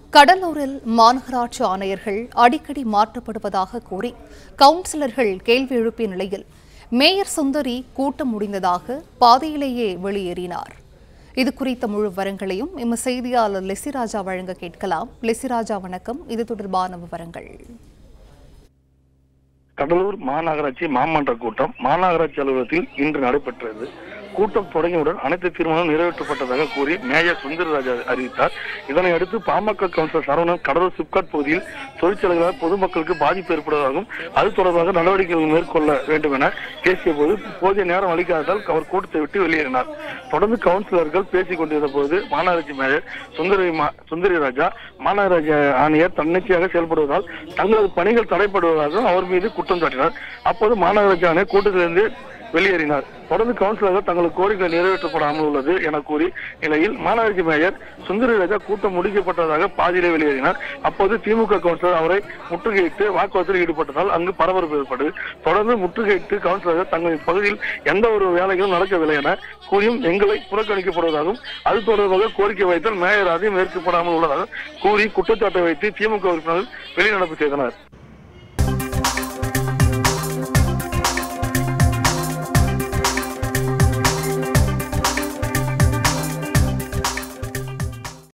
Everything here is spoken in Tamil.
கடலூரில் மாநகராட்சி ஆணையர்கள் அடிக்கடி மாற்றப்படுவதாக கூறி கவுன்சிலர்கள் கேள்வி எழுப்பிய நிலையில் மேயர் சுந்தரி கூட்டம் முடிந்ததாக பாதையிலேயே வெளியேறினார் இது குறித்த முழு விவரங்களையும் எமது செய்தியாளர் லெசிராஜா வழங்க கேட்கலாம் லெசிராஜா வணக்கம் இது தொடர்பான விவரங்கள் கடலூர் மாநகராட்சி மாமன்ற கூட்டம் மாநகராட்சி அலுவலகத்தில் இன்று நடைபெற்றது கூட்டம் தொடங்கியவுடன் அனைத்து தீர்மானம் நிறைவேற்றப்பட்டதாக கூறி மேயர் சுந்தரராஜா அறிவித்தார் இதனை அடுத்து பாமக கவுன்சிலர் சரவணன் கடலூர் சிப்காட் பகுதியில் தொழிற்சாலைகளால் பொதுமக்களுக்கு பாதிப்பு ஏற்படுவதாகவும் அது தொடர்பாக நடவடிக்கைகள் மேற்கொள்ள வேண்டும் என பேசிய போது போதிய நேரம் அளிக்காததால் அவர் கூட்டத்தை விட்டு வெளியேறினார் தொடர்ந்து கவுன்சிலர்கள் பேசிக் கொண்டிருந்த போது மாநகராட்சி மேயர் சுந்தரி மா- சுந்தரி ராஜா மாநகராட்சி ஆணையர் தன்னிச்சையாக செயல்படுவதால் தங்களது பணிகள் தடைப்படுவதாக அவர் மீது குற்றம் சாட்டினார் அப்போது மாநகராட்சி ஆணையர் கூட்டத்திலிருந்து வெளியேறினார் தொடர்ந்து கவுன்சிலர்கள் தங்களது கோரிக்கை நிறைவேற்றப்படாமல் உள்ளது என கூறி நிலையில் மாநகராட்சி மேயர் சுந்தரி ராஜா கூட்டம் முடிக்கப்பட்டதாக பாதியிலே வெளியேறினார் அப்போது திமுக கவுன்சிலர் அவரை முற்றுகையிட்டு வாக்குவாதத்தில் ஈடுபட்டதால் அங்கு பரபரப்பு ஏற்பட்டது தொடர்ந்து முற்றுகையிட்டு கவுன்சிலர்கள் தங்களின் பகுதியில் எந்த ஒரு வேலைகளும் நடக்கவில்லை என கூறியும் எங்களை புறக்கணிக்கப்படுவதாகவும் அது தொடர்பாக கோரிக்கை வைத்தால் மேயர் அதையும் ஏற்கப்படாமல் உள்ளதாக கூறி குற்றச்சாட்டை வைத்து திமுக உறுப்பினர்கள் வெளிநடப்பு செய்தனர்